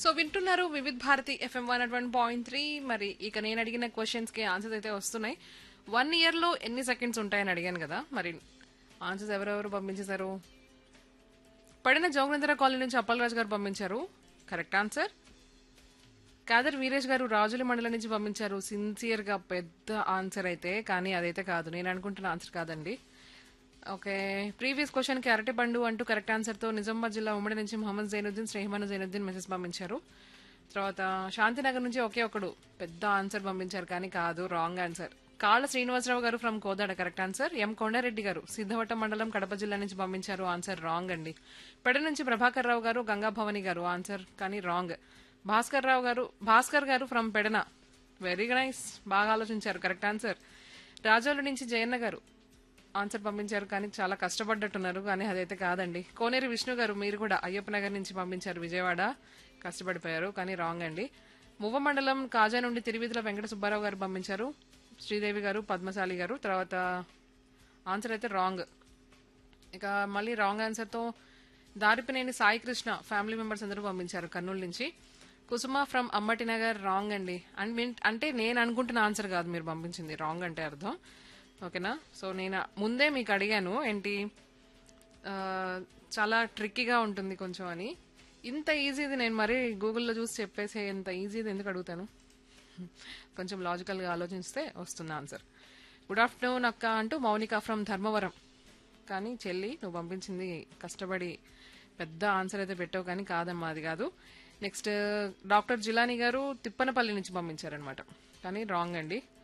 so వింటున్నారు Vividh Bharati FM one one point three మరి ఇక నేను అడిగిన క్వశ్చన్స్ కి ఆన్సర్స్ అయితే వస్తున్నాయి వన్ ఇయర్ లో ఎన్ని సెకండ్స్ ఉంటాయని అడిగాను కదా మరి ఆన్సర్స్ ఎవరెవరు పంపించేశారు పడిన జోగనేంద్ర కాలనీ నుంచి అప్పలరాజు గారు పంపించారు కరెక్ట్ ఆన్సర్ కాదర్ వీరేష్ గారు రాజుల మండలం నుంచి పంపించారు సిన్సియర్ గా పెద్ద ఆన్సర్ అయితే కానీ అదైతే కాదు నేను అనుకుంటున్న ఆన్సర్ కాదండి ఓకే ప్రీవియస్ క్వశ్చన్ కి అరటి పండు అంటూ కరెక్ట్ ఆన్సర్ తో నిజామాబాద్ జిల్లా ఉమ్మడి నుంచి మొహమ్మద్ జైనుద్దీన్ స్నేహమాను జైనుద్దీన్ మెసేజ్ పంపించారు తర్వాత శాంతినగర్ నుంచి ఒకే ఒకడు పెద్ద ఆన్సర్ పంపించారు కానీ కాదు wrong answer Kalla Srinivasarao garu from Kodad correct answer M Kondareddy garu Siddavatam మండలం కడప జిల్లా నుంచి పంపించారు ఆన్సర్ రాంగ్ అండి పెడ నుంచి ప్రభాకర్ రావు గారు గంగా భవాని గారు ఆన్సర్ కానీ రాంగ్ భాస్కర్ రావు గారు భాస్కర్ గారు ఫ్రమ్ పెడన వెరీ నైస్ బాగా ఆలోచించారు కరెక్ట్ ఆన్సర్ రాజోలు నుంచి జయన్న గారు ఆన్సర్ పంపించారు కానీ చాలా కష్టపడ్డట్టున్నారు కానీ అదైతే కాదండి కోనేరు విష్ణు గారు మీరు కూడా అయ్యప్ప నగర్ నుంచి పంపించారు విజయవాడ కష్టపడిపోయారు కానీ రాంగ్ అండి మువ్వ మండలం కాజా నుండి తిరువిధుల వెంకట సుబ్బారావు గారు పంపించారు శ్రీదేవి గారు పద్మశాలి గారు తర్వాత ఆన్సర్ అయితే రాంగ్ ఇక మళ్ళీ రాంగ్ ఆన్సర్తో దారిపినేని సాయి కృష్ణ ఫ్యామిలీ మెంబర్స్ అందరూ పంపించారు కర్నూలు నుంచి కుసుమ ఫ్రమ్ అమ్మటి నగర్ రాంగ్ అండి అండ్ మీన్- అంటే నేను అనుకుంటున్న ఆన్సర్ కాదు మీరు పంపించింది రాంగ్ అంటే అర్థం ఓకేనా సో నేను ముందే మీకు అడిగాను ఏంటి ఆ, చాలా ట్రిక్కీగా ఉంటుంది కొంచెం అని ఇంత ఈజీది నేను మరీ గూగుల్లో చూసి చెప్పేసే ఇంత ఈజీది ఎందుకు అడుగుతాను కొంచెం లాజికల్గా ఆలోచిస్తే వస్తుంది ఆన్సర్ గుడ్ ఆఫ్టర్నూన్ అక్క అంటూ మౌనిక ఫ్రమ్ ధర్మవరం కానీ చెల్లి నువ్వు పంపించింది కష్టపడి పెద్ద ఆన్సర్ అయితే పెట్టావు కానీ కాదమ్మా అది కాదు నెక్స్ట్ డాక్టర్ జిలానీ గారు తిప్పనపల్లి నుంచి పంపించారనమాట కానీ రాంగ్ అండి